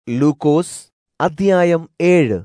ലൂക്കോസ് അധ്യായം ഏഴ്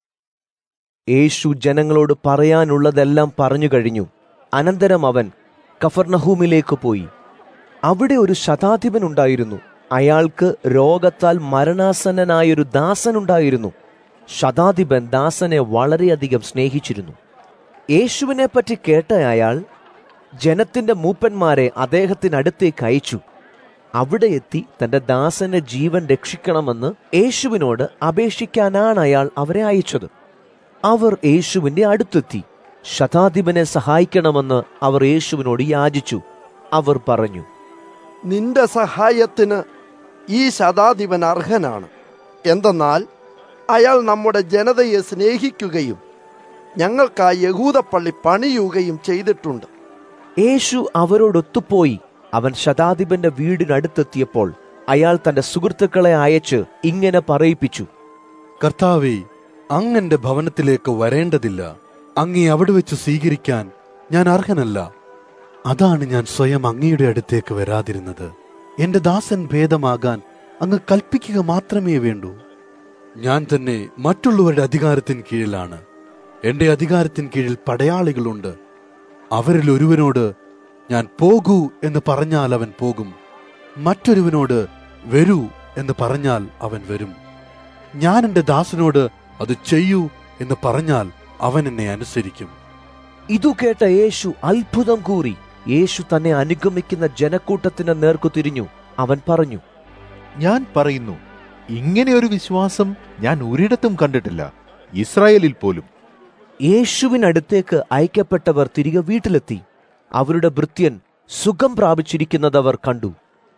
യേശു ജനങ്ങളോട് പറയാനുള്ളതെല്ലാം പറഞ്ഞു കഴിഞ്ഞു അനന്തരം അവൻ കഫർണഹൂമിലേക്ക് പോയി അവിടെ ഒരു ശതാധിപൻ ഉണ്ടായിരുന്നു അയാൾക്ക് രോഗത്താൽ മരണാസന്നനായൊരു ദാസനുണ്ടായിരുന്നു ശതാധിപൻ ദാസനെ വളരെയധികം സ്നേഹിച്ചിരുന്നു യേശുവിനെ പറ്റി കേട്ട അയാൾ ജനത്തിന്റെ മൂപ്പന്മാരെ അദ്ദേഹത്തിനടുത്തേക്ക് അയച്ചു അവിടെ എത്തി തന്റെ ദാസന്റെ ജീവൻ രക്ഷിക്കണമെന്ന് യേശുവിനോട് അപേക്ഷിക്കാനാണ് അയാൾ അവരെ അയച്ചത് അവർ യേശുവിന്റെ അടുത്തെത്തി ശതാധിപനെ സഹായിക്കണമെന്ന് അവർ യേശുവിനോട് യാചിച്ചു അവർ പറഞ്ഞു നിന്റെ സഹായത്തിന് ഈ ശതാധിപൻ അർഹനാണ് എന്തെന്നാൽ അയാൾ നമ്മുടെ ജനതയെ സ്നേഹിക്കുകയും ഞങ്ങൾക്കായി യഹൂദപ്പള്ളി പണിയുകയും ചെയ്തിട്ടുണ്ട് യേശു അവരോടൊത്തുപോയി അവൻ ശതാധിപന്റെ വീടിനടുത്തെത്തിയപ്പോൾ അയാൾ തന്റെ സുഹൃത്തുക്കളെ അയച്ച് ഇങ്ങനെ പറയിപ്പിച്ചു കർത്താവേ അങ്ങന്റെ ഭവനത്തിലേക്ക് വരേണ്ടതില്ല അങ്ങേ അവിടെ വെച്ച് സ്വീകരിക്കാൻ ഞാൻ അർഹനല്ല അതാണ് ഞാൻ സ്വയം അങ്ങയുടെ അടുത്തേക്ക് വരാതിരുന്നത് എന്റെ ദാസൻ ഭേദമാകാൻ അങ്ങ് കൽപ്പിക്കുക മാത്രമേ വേണ്ടൂ ഞാൻ തന്നെ മറ്റുള്ളവരുടെ അധികാരത്തിന് കീഴിലാണ് എന്റെ അധികാരത്തിന് കീഴിൽ പടയാളികളുണ്ട് അവരിൽ ഒരുവനോട് ഞാൻ പോകൂ എന്ന് പറഞ്ഞാൽ അവൻ പോകും മറ്റൊരുവനോട് വരൂ എന്ന് പറഞ്ഞാൽ അവൻ വരും ഞാൻ എന്റെ ദാസനോട് അത് ചെയ്യൂ എന്ന് പറഞ്ഞാൽ അവൻ എന്നെ അനുസരിക്കും ഇതു കേട്ട യേശു അത്ഭുതം കൂറി യേശു തന്നെ അനുഗമിക്കുന്ന ജനക്കൂട്ടത്തിന് നേർക്കു തിരിഞ്ഞു അവൻ പറഞ്ഞു ഞാൻ പറയുന്നു ഇങ്ങനെ ഒരു വിശ്വാസം ഞാൻ ഒരിടത്തും കണ്ടിട്ടില്ല ഇസ്രായേലിൽ പോലും യേശുവിനടുത്തേക്ക് അയക്കപ്പെട്ടവർ തിരികെ വീട്ടിലെത്തി അവരുടെ ഭൃത്യൻ സുഖം പ്രാപിച്ചിരിക്കുന്നതവർ കണ്ടു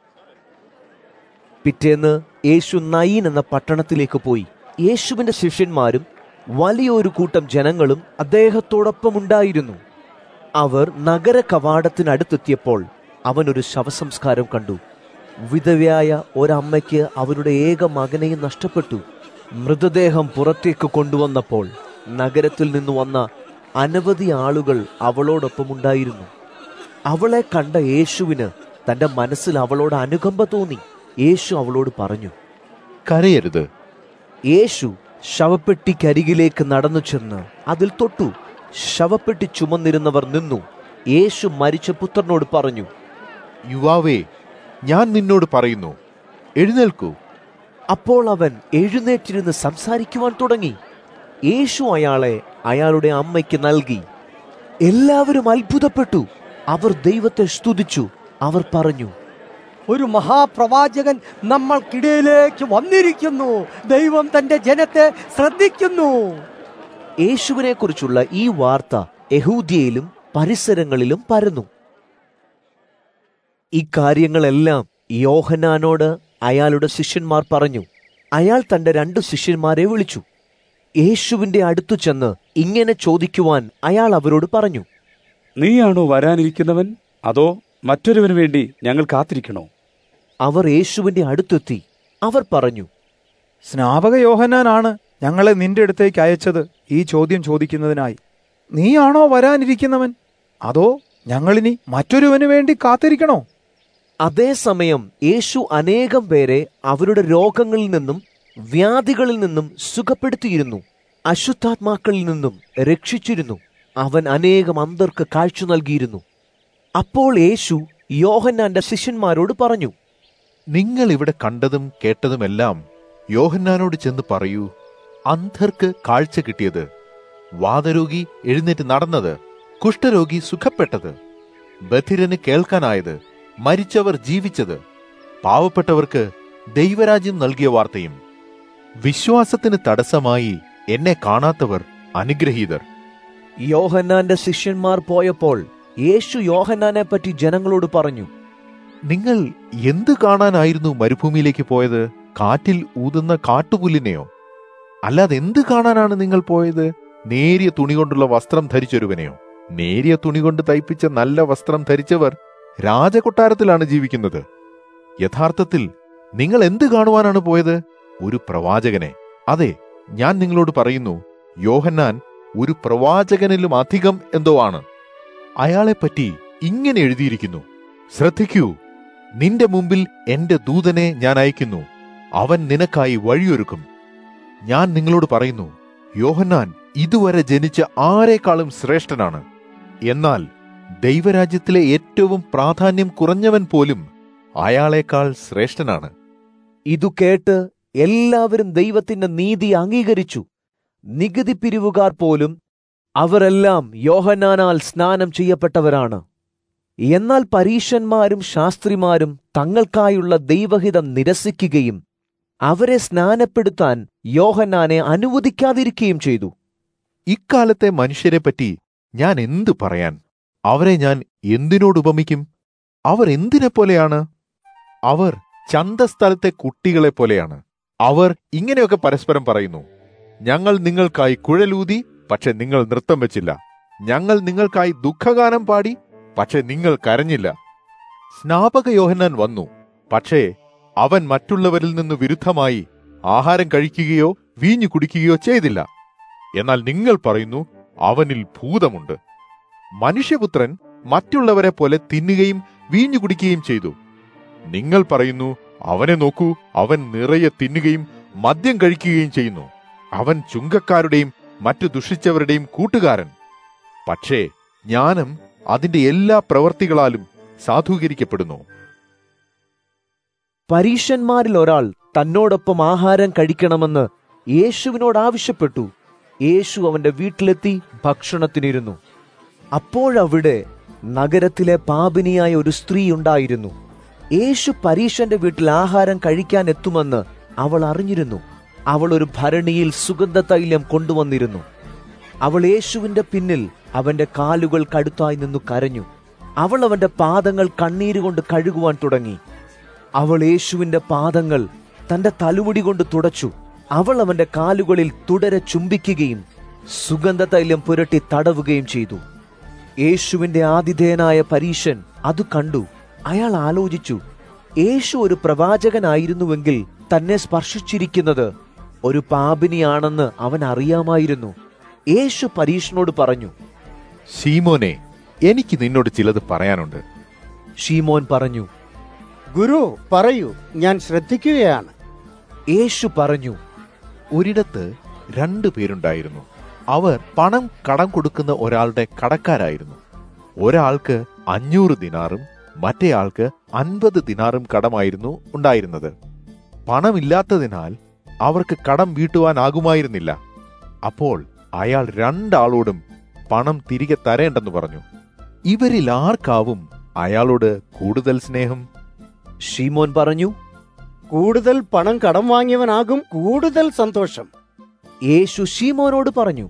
പിറ്റേന്ന് യേശു നയീൻ എന്ന പട്ടണത്തിലേക്ക് പോയി യേശുവിന്റെ ശിഷ്യന്മാരും വലിയൊരു കൂട്ടം ജനങ്ങളും അദ്ദേഹത്തോടൊപ്പം ഉണ്ടായിരുന്നു അവർ നഗര കവാടത്തിനടുത്തെത്തിയപ്പോൾ അവൻ ഒരു ശവസംസ്കാരം കണ്ടു വിധവയായ ഒരമ്മയ്ക്ക് അവരുടെ ഏക മകനെയും നഷ്ടപ്പെട്ടു മൃതദേഹം പുറത്തേക്ക് കൊണ്ടുവന്നപ്പോൾ നഗരത്തിൽ നിന്ന് വന്ന അനവധി ആളുകൾ അവളോടൊപ്പമുണ്ടായിരുന്നു അവളെ കണ്ട യേശുവിന് തന്റെ മനസ്സിൽ അവളോട് അനുകമ്പ തോന്നി യേശു അവളോട് പറഞ്ഞു കരയരുത് യേശു ശവപ്പെട്ടിക്കരികിലേക്ക് നടന്നു ചെന്ന് അതിൽ തൊട്ടു ശവപ്പെട്ടി ചുമന്നിരുന്നവർ നിന്നു യേശു മരിച്ച പുത്രനോട് പറഞ്ഞു യുവാവേ ഞാൻ നിന്നോട് പറയുന്നു എഴുന്നേൽക്കൂ അപ്പോൾ അവൻ എഴുന്നേറ്റിരുന്ന് സംസാരിക്കുവാൻ തുടങ്ങി യേശു അയാളെ അയാളുടെ അമ്മയ്ക്ക് നൽകി എല്ലാവരും അത്ഭുതപ്പെട്ടു അവർ ദൈവത്തെ സ്തുതിച്ചു അവർ പറഞ്ഞു ഒരു മഹാപ്രവാചകൻ നമ്മൾക്കിടയിലേക്ക് വന്നിരിക്കുന്നു ദൈവം തന്റെ ജനത്തെ ശ്രദ്ധിക്കുന്നു യേശുവിനെ കുറിച്ചുള്ള ഈ വാർത്ത യഹൂദ്യയിലും പരിസരങ്ങളിലും പരന്നു ഈ കാര്യങ്ങളെല്ലാം യോഹനാനോട് അയാളുടെ ശിഷ്യന്മാർ പറഞ്ഞു അയാൾ തന്റെ രണ്ടു ശിഷ്യന്മാരെ വിളിച്ചു യേശുവിന്റെ അടുത്തു ചെന്ന് ഇങ്ങനെ ചോദിക്കുവാൻ അയാൾ അവരോട് പറഞ്ഞു നീയാണോ വരാനിരിക്കുന്നവൻ അതോ മറ്റൊരുവന് വേണ്ടി ഞങ്ങൾ കാത്തിരിക്കണോ അവർ യേശുവിന്റെ അടുത്തെത്തി അവർ പറഞ്ഞു സ്നാപക യോഹന്നാനാണ് ഞങ്ങളെ നിന്റെ അടുത്തേക്ക് അയച്ചത് ഈ ചോദ്യം ചോദിക്കുന്നതിനായി നീയാണോ വരാനിരിക്കുന്നവൻ അതോ ഞങ്ങളിനി മറ്റൊരുവന് വേണ്ടി കാത്തിരിക്കണോ അതേസമയം യേശു അനേകം പേരെ അവരുടെ രോഗങ്ങളിൽ നിന്നും വ്യാധികളിൽ നിന്നും സുഖപ്പെടുത്തിയിരുന്നു അശുദ്ധാത്മാക്കളിൽ നിന്നും രക്ഷിച്ചിരുന്നു അവൻ അനേകം അന്തർക്ക് കാഴ്ച നൽകിയിരുന്നു അപ്പോൾ യേശു യോഹന്നാന്റെ ശിഷ്യന്മാരോട് പറഞ്ഞു നിങ്ങൾ ഇവിടെ കണ്ടതും കേട്ടതുമെല്ലാം യോഹന്നാനോട് ചെന്ന് പറയൂ അന്ധർക്ക് കാഴ്ച കിട്ടിയത് വാതരോഗി എഴുന്നേറ്റ് നടന്നത് കുഷ്ഠരോഗി സുഖപ്പെട്ടത് ബധിരന് കേൾക്കാനായത് മരിച്ചവർ ജീവിച്ചത് പാവപ്പെട്ടവർക്ക് ദൈവരാജ്യം നൽകിയ വാർത്തയും വിശ്വാസത്തിന് തടസ്സമായി എന്നെ കാണാത്തവർ അനുഗ്രഹീതർ യോഹന്നാന്റെ ശിഷ്യന്മാർ പോയപ്പോൾ യേശു യോഹന്നാനെ പറ്റി ജനങ്ങളോട് പറഞ്ഞു നിങ്ങൾ എന്ത് കാണാനായിരുന്നു മരുഭൂമിയിലേക്ക് പോയത് കാറ്റിൽ ഊതുന്ന കാട്ടുപുല്ലിനെയോ അല്ലാതെ എന്ത് കാണാനാണ് നിങ്ങൾ പോയത് നേരിയ തുണി കൊണ്ടുള്ള വസ്ത്രം ധരിച്ചൊരുവനെയോ നേരിയ തുണി കൊണ്ട് തയ്പ്പിച്ച നല്ല വസ്ത്രം ധരിച്ചവർ രാജകൊട്ടാരത്തിലാണ് ജീവിക്കുന്നത് യഥാർത്ഥത്തിൽ നിങ്ങൾ എന്ത് കാണുവാനാണ് പോയത് ഒരു പ്രവാചകനെ അതെ ഞാൻ നിങ്ങളോട് പറയുന്നു യോഹന്നാൻ ഒരു പ്രവാചകനിലും അധികം എന്തോ ആണ് അയാളെപ്പറ്റി ഇങ്ങനെ എഴുതിയിരിക്കുന്നു ശ്രദ്ധിക്കൂ നിന്റെ മുമ്പിൽ എന്റെ ദൂതനെ ഞാൻ അയക്കുന്നു അവൻ നിനക്കായി വഴിയൊരുക്കും ഞാൻ നിങ്ങളോട് പറയുന്നു യോഹന്നാൻ ഇതുവരെ ജനിച്ച ആരെക്കാളും ശ്രേഷ്ഠനാണ് എന്നാൽ ദൈവരാജ്യത്തിലെ ഏറ്റവും പ്രാധാന്യം കുറഞ്ഞവൻ പോലും അയാളെക്കാൾ ശ്രേഷ്ഠനാണ് ഇതു കേട്ട് എല്ലാവരും ദൈവത്തിന്റെ നീതി അംഗീകരിച്ചു നികുതി പിരിവുകാർ പോലും അവരെല്ലാം യോഹന്നാനാൽ സ്നാനം ചെയ്യപ്പെട്ടവരാണ് എന്നാൽ പരീശന്മാരും ശാസ്ത്രിമാരും തങ്ങൾക്കായുള്ള ദൈവഹിതം നിരസിക്കുകയും അവരെ സ്നാനപ്പെടുത്താൻ യോഹന്നാനെ അനുവദിക്കാതിരിക്കുകയും ചെയ്തു ഇക്കാലത്തെ മനുഷ്യരെപ്പറ്റി ഞാൻ എന്തു പറയാൻ അവരെ ഞാൻ എന്തിനോട് ഉപമിക്കും അവർ എന്തിനെ പോലെയാണ് അവർ ചന്തസ്ഥലത്തെ കുട്ടികളെ പോലെയാണ് അവർ ഇങ്ങനെയൊക്കെ പരസ്പരം പറയുന്നു ഞങ്ങൾ നിങ്ങൾക്കായി കുഴലൂതി പക്ഷെ നിങ്ങൾ നൃത്തം വെച്ചില്ല ഞങ്ങൾ നിങ്ങൾക്കായി ദുഃഖഗാനം പാടി പക്ഷെ നിങ്ങൾ കരഞ്ഞില്ല സ്നാപക യോഹന്നാൻ വന്നു പക്ഷേ അവൻ മറ്റുള്ളവരിൽ നിന്ന് വിരുദ്ധമായി ആഹാരം കഴിക്കുകയോ വീഞ്ഞു കുടിക്കുകയോ ചെയ്തില്ല എന്നാൽ നിങ്ങൾ പറയുന്നു അവനിൽ ഭൂതമുണ്ട് മനുഷ്യപുത്രൻ മറ്റുള്ളവരെ പോലെ തിന്നുകയും വീഞ്ഞു കുടിക്കുകയും ചെയ്തു നിങ്ങൾ പറയുന്നു അവനെ നോക്കൂ അവൻ നിറയെ തിന്നുകയും മദ്യം കഴിക്കുകയും ചെയ്യുന്നു അവൻ ചുങ്കക്കാരുടെയും മറ്റു ദുഷിച്ചവരുടെയും കൂട്ടുകാരൻ പക്ഷേ ജ്ഞാനം അതിന്റെ എല്ലാ പ്രവർത്തികളാലും സാധൂകരിക്കപ്പെടുന്നു പരീശന്മാരിൽ ഒരാൾ തന്നോടൊപ്പം ആഹാരം കഴിക്കണമെന്ന് യേശുവിനോട് ആവശ്യപ്പെട്ടു യേശു അവന്റെ വീട്ടിലെത്തി ഭക്ഷണത്തിനിരുന്നു അപ്പോഴവിടെ നഗരത്തിലെ പാപിനിയായ ഒരു സ്ത്രീ ഉണ്ടായിരുന്നു യേശു പരീശന്റെ വീട്ടിൽ ആഹാരം കഴിക്കാൻ എത്തുമെന്ന് അവൾ അറിഞ്ഞിരുന്നു അവൾ ഒരു ഭരണിയിൽ സുഗന്ധ തൈലം കൊണ്ടുവന്നിരുന്നു അവൾ യേശുവിന്റെ പിന്നിൽ അവന്റെ കാലുകൾ കടുത്തായി നിന്നു കരഞ്ഞു അവൾ അവന്റെ പാദങ്ങൾ കണ്ണീരുകൊണ്ട് കഴുകുവാൻ തുടങ്ങി അവൾ യേശുവിന്റെ പാദങ്ങൾ തന്റെ തലുമുടി കൊണ്ട് തുടച്ചു അവൾ അവന്റെ കാലുകളിൽ തുടരെ ചുംബിക്കുകയും സുഗന്ധ തൈലം പുരട്ടി തടവുകയും ചെയ്തു യേശുവിന്റെ ആതിഥേയനായ പരീശൻ അത് കണ്ടു അയാൾ ആലോചിച്ചു യേശു ഒരു പ്രവാചകനായിരുന്നുവെങ്കിൽ തന്നെ സ്പർശിച്ചിരിക്കുന്നത് ഒരു പാപിനിയാണെന്ന് അവൻ അറിയാമായിരുന്നു യേശു പരീശനോട് പറഞ്ഞു ശീമോനെ എനിക്ക് നിന്നോട് ചിലത് പറയാനുണ്ട് ഷീമോൻ പറഞ്ഞു ഗുരു പറയൂ ഞാൻ ശ്രദ്ധിക്കുകയാണ് യേശു പറഞ്ഞു ഒരിടത്ത് രണ്ടു പേരുണ്ടായിരുന്നു അവർ പണം കടം കൊടുക്കുന്ന ഒരാളുടെ കടക്കാരായിരുന്നു ഒരാൾക്ക് അഞ്ഞൂറ് ദിനാറും മറ്റേയാൾക്ക് അൻപത് ദിനാറും കടമായിരുന്നു ഉണ്ടായിരുന്നത് പണമില്ലാത്തതിനാൽ അവർക്ക് കടം വീട്ടുവാനാകുമായിരുന്നില്ല അപ്പോൾ അയാൾ രണ്ടാളോടും പണം തിരികെ തരേണ്ടെന്ന് പറഞ്ഞു ഇവരിൽ ആർക്കാവും അയാളോട് കൂടുതൽ സ്നേഹം ഷീമോൻ പറഞ്ഞു കൂടുതൽ പണം കടം വാങ്ങിയവനാകും കൂടുതൽ സന്തോഷം യേശു ഷീമോനോട് പറഞ്ഞു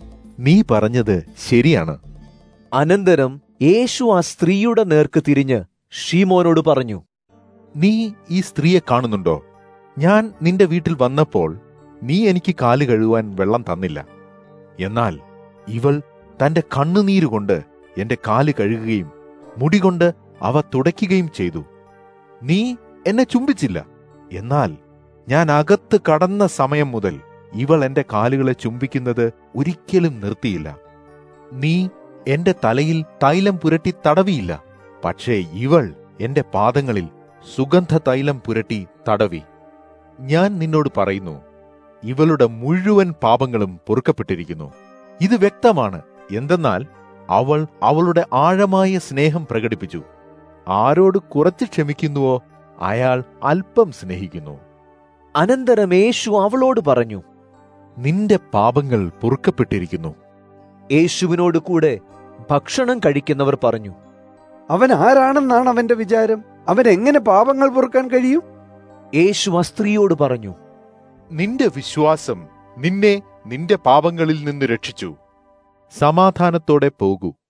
നീ പറഞ്ഞത് ശരിയാണ് അനന്തരം യേശു ആ സ്ത്രീയുടെ നേർക്ക് തിരിഞ്ഞ് ഷീമോനോട് പറഞ്ഞു നീ ഈ സ്ത്രീയെ കാണുന്നുണ്ടോ ഞാൻ നിന്റെ വീട്ടിൽ വന്നപ്പോൾ നീ എനിക്ക് കാല് കഴുകുവാൻ വെള്ളം തന്നില്ല എന്നാൽ ഇവൾ തന്റെ കണ്ണുനീരുകൊണ്ട് എന്റെ കാല് കഴുകുകയും മുടികൊണ്ട് അവ തുടയ്ക്കുകയും ചെയ്തു നീ എന്നെ ചുംബിച്ചില്ല എന്നാൽ ഞാൻ അകത്ത് കടന്ന സമയം മുതൽ ഇവൾ എന്റെ കാലുകളെ ചുംബിക്കുന്നത് ഒരിക്കലും നിർത്തിയില്ല നീ എന്റെ തലയിൽ തൈലം പുരട്ടി തടവിയില്ല പക്ഷേ ഇവൾ എന്റെ പാദങ്ങളിൽ സുഗന്ധ തൈലം പുരട്ടി തടവി ഞാൻ നിന്നോട് പറയുന്നു ഇവളുടെ മുഴുവൻ പാപങ്ങളും പൊറുക്കപ്പെട്ടിരിക്കുന്നു ഇത് വ്യക്തമാണ് എന്തെന്നാൽ അവൾ അവളുടെ ആഴമായ സ്നേഹം പ്രകടിപ്പിച്ചു ആരോട് കുറച്ച് ക്ഷമിക്കുന്നുവോ അയാൾ അല്പം സ്നേഹിക്കുന്നു അനന്തരം യേശു അവളോട് പറഞ്ഞു നിന്റെ പാപങ്ങൾ പൊറുക്കപ്പെട്ടിരിക്കുന്നു യേശുവിനോട് കൂടെ ഭക്ഷണം കഴിക്കുന്നവർ പറഞ്ഞു അവൻ ആരാണെന്നാണ് അവന്റെ വിചാരം അവൻ എങ്ങനെ പാപങ്ങൾ പൊറുക്കാൻ കഴിയും യേശു ആ സ്ത്രീയോട് പറഞ്ഞു നിന്റെ വിശ്വാസം നിന്നെ നിന്റെ പാപങ്ങളിൽ നിന്ന് രക്ഷിച്ചു സമാധാനത്തോടെ പോകൂ